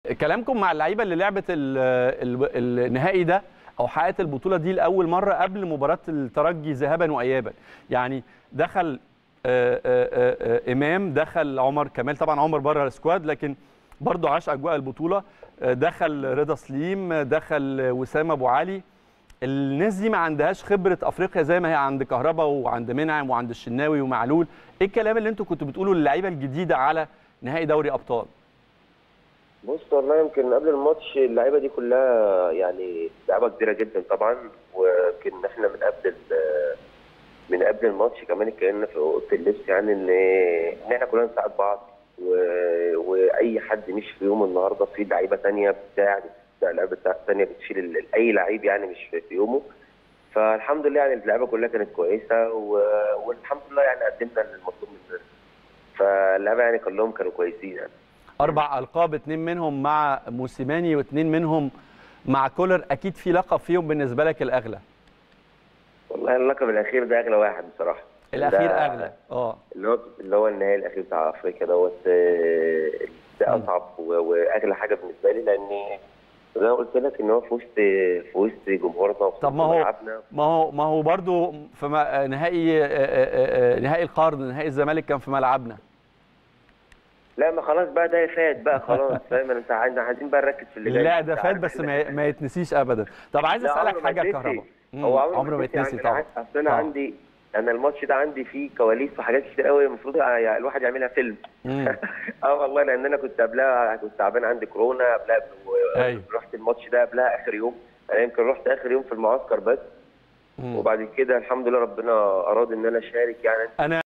كلامكم مع اللعيبه اللي لعبت ال ال النهائي ده او حققت البطوله دي لاول مره قبل مباراه الترجي ذهابا وايابا يعني دخل آآ آآ امام دخل عمر كمال طبعا عمر بره السكواد لكن برضه عاش اجواء البطوله دخل رضا سليم دخل وسام ابو علي الناس دي ما عندهاش خبره افريقيا زي ما هي عند كهربا وعند منعم وعند الشناوي ومعلول ايه الكلام اللي انتوا كنتوا بتقولوا للعيبه الجديده على نهائي دوري ابطال بص والله يمكن قبل الماتش اللعيبه دي كلها يعني لعيبه كبيره جدا طبعا ويمكن احنا من قبل من قبل الماتش كمان اتكلمنا في اوضه اللبس يعني ان ان احنا كلنا نساعد بعض و... واي حد مش في يومه النهارده في لعيبه ثانيه بتساعد لعيبه ثانيه بتشيل ال... اي لعيب يعني مش في يومه فالحمد لله يعني اللعيبه كلها كانت كويسه و... والحمد لله يعني قدمنا المطلوب مننا فاللعيبه يعني كلهم كانوا كويسين يعني اربع القاب اثنين منهم مع موسيماني واثنين منهم مع كولر اكيد في لقب فيهم بالنسبه لك الاغلى والله اللقب الاخير ده اغلى واحد بصراحه الاخير اغلى اه اللي هو اللي هو النهائي الاخير بتاع افريقيا دوت ده اصعب واغلى حاجه بالنسبه لي لان زي ما قلت لك ان هو في وسط في وسط جمهورنا وفي طب ما هو ما هو ما هو برضه في نهائي نهائي القرن نهائي الزمالك كان في ملعبنا لا ما خلاص بقى ده فات بقى خلاص فاهم انت عايزين بقى نركز في اللي جاي لا ده فات بس ما, ما يتنسيش ابدا طب عايز اسالك حاجه كهرباء هو عمره ما يتنسي طبعا اصل انا عندي انا الماتش ده عندي فيه كواليس وحاجات كتير قوي المفروض الواحد يعملها فيلم اه والله لان انا كنت قبلها كنت تعبان عندي كورونا قبلها أيوه. رحت الماتش ده قبلها اخر يوم انا يمكن رحت اخر يوم في المعسكر بس وبعد كده الحمد لله ربنا اراد ان انا اشارك يعني انا